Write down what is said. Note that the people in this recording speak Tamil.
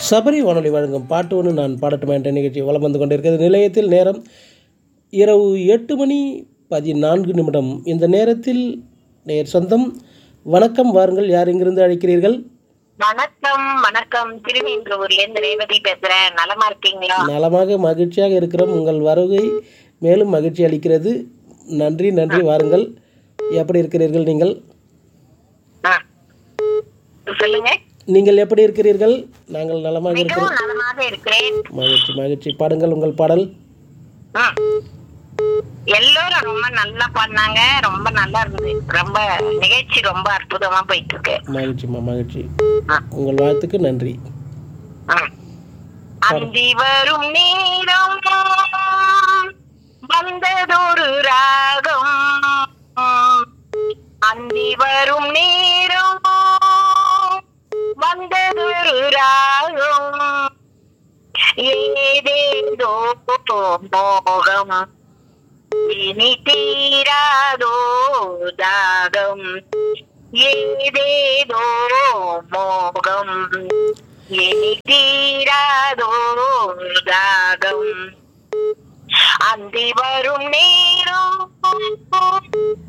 சபரி வானொலி வழங்கும் பாட்டு ஒன்று நான் பாடட்டுமா என்ற நிகழ்ச்சி வலம் வந்து கொண்டிருக்கிறது நிலையத்தில் நேரம் இரவு எட்டு மணி பதினான்கு நிமிடம் இந்த நேரத்தில் நேர் சொந்தம் வணக்கம் வாருங்கள் யார் இங்கிருந்து அழைக்கிறீர்கள் வணக்கம் வணக்கம் திருவேங்கூர்ல இருந்து ரேவதி பேசுறேன் நலமா இருக்கீங்களா நலமாக மகிழ்ச்சியாக இருக்கிறோம் உங்கள் வருகை மேலும் மகிழ்ச்சி அளிக்கிறது நன்றி நன்றி வாருங்கள் எப்படி இருக்கிறீர்கள் நீங்கள் ஆ. சொல்லுங்க நீங்கள் எப்படி இருக்கிறீர்கள் நாங்கள் நலமாக இருக்கிறோம் மிகவும் நலமாக இருக்கிறேன் மகிழ்ச்சி மகிழ்ச்சி பாடுங்கள் உங்கள் பாடல் ம். எல்லோரும் ரொம்ப நல்லா பண்ணாங்க ரொம்ப நல்லா இருந்தது ரொம்ப நிகழ்ச்சி ரொம்ப அற்புதமா போயிட்டு இருக்கு மகிழ்ச்சிம்மா மகிழ்ச்சி ஆ. உங்கள் வாழ்த்துக்கு நன்றி ம். அந்தி வரும் நேரம் வந்ததொரு ராகம் அந்தி வரும் நேரம் வந்ததொரு ராகம் ஏதேதோ மோகம் இனி தீராதோ தாகம் ஏதேதோ மோகம் இனி தீராதோ தாகம் அந்தி வரும் நேரம்